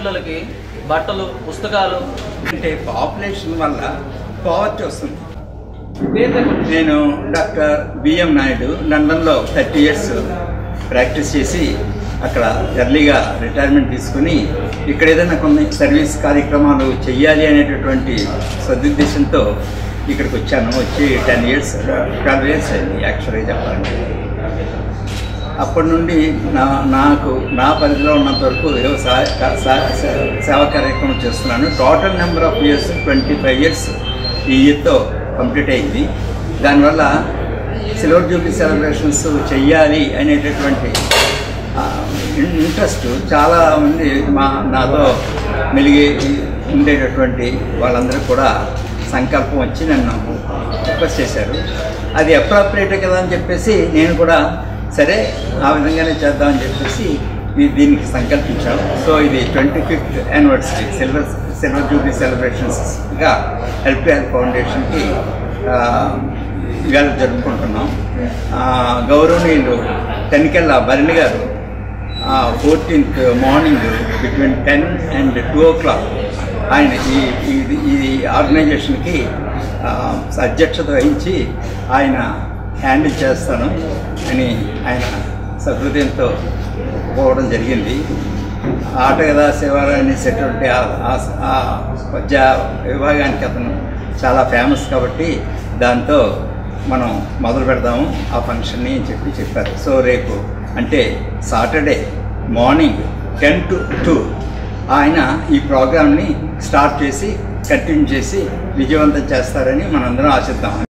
చిన్నపిల్లలకి బట్టలు పుస్తకాలు అంటే పాపులేషన్ వల్ల పావర్టీ వస్తుంది పేరు చెప్పండి. నేను డాక్టర్ బిఎం నాయుడు లండన్లో థర్టీ ఇయర్స్ ప్రాక్టీస్ చేసి అక్కడ ఎర్లీగా రిటైర్మెంట్ తీసుకుని ఇక్కడ ఏదైనా కొన్ని సర్వీస్ కార్యక్రమాలు చెయ్యాలి అనేటటువంటి సదుద్దేశంతో ఇక్కడికి వచ్చాను వచ్చి టెన్ ఇయర్స్ ట్వెల్వ్ ఇయర్స్ అయింది యాక్చువల్గా చెప్పాలంటే అప్పటి నుండి నా నాకు నా పరిధిలో ఉన్నంత వరకు ఏదో సా- కా- సా- సే- సేవా కార్యక్రమం చేస్తున్నాను total number of years twenty five years ఈ ఇయర్తో కంప్లీట్ అయింది దానివల్ల సిల్వర్ జూబ్లీ సెలబ్రేషన్స్ చెయ్యాలి అనేటటువంటి ఆ, ఇన్- ఇంట్రెస్ట్ చాలా మంది మా నాతో మెలిగి ఉండేటటువంటి వాళ్ళందరూ కూడా సంకల్పం వచ్చి నన్ను రిక్వెస్ట్ చేశారు అది అప్రాప్రియేట్ కదా అని చెప్పేసి నేను కూడా సరే ఆ విధంగానే చేద్దామని చెప్పేసి ఈ- దీనికి సంకల్పించాం సో ఇది twenty fifth anniversary silver silver jubilee సెలబ్రేషన్స్గా ఎల్పిఎల్ ఫౌండేషన్కి ఆ, ఇవాళ జరుపుకుంటున్నాం ఆ, గౌరవనీయులు Tanikella Bharani garu fourteenth morning between ten and two o'clock ఆయన ఈ ఇది ఈ ఆర్గనైజేషన్కి ఆ, అధ్యక్షత వహించి ఆయన హ్యాండిల్ చేస్తాను అని ఆయన సహృదయంతో పోవడం జరిగింది ఆట కదా శివారు అనేటటువంటి ఆ- ఆ- ఆ పద్య విభాగానికి అతను చాలా ఫేమస్ కాబట్టి దాంతో మనం మొదలు పెడదాము ఆ ఫంక్షన్ని అని చెప్పి చెప్పారు సో రేపు అంటే Saturday morning ten to two ఆయన ఈ ప్రోగ్రామ్ని స్టార్ట్ చేసి కంటిన్యూ చేసి విజయవంతం చేస్తారని మనందరం ఆశిద్దాం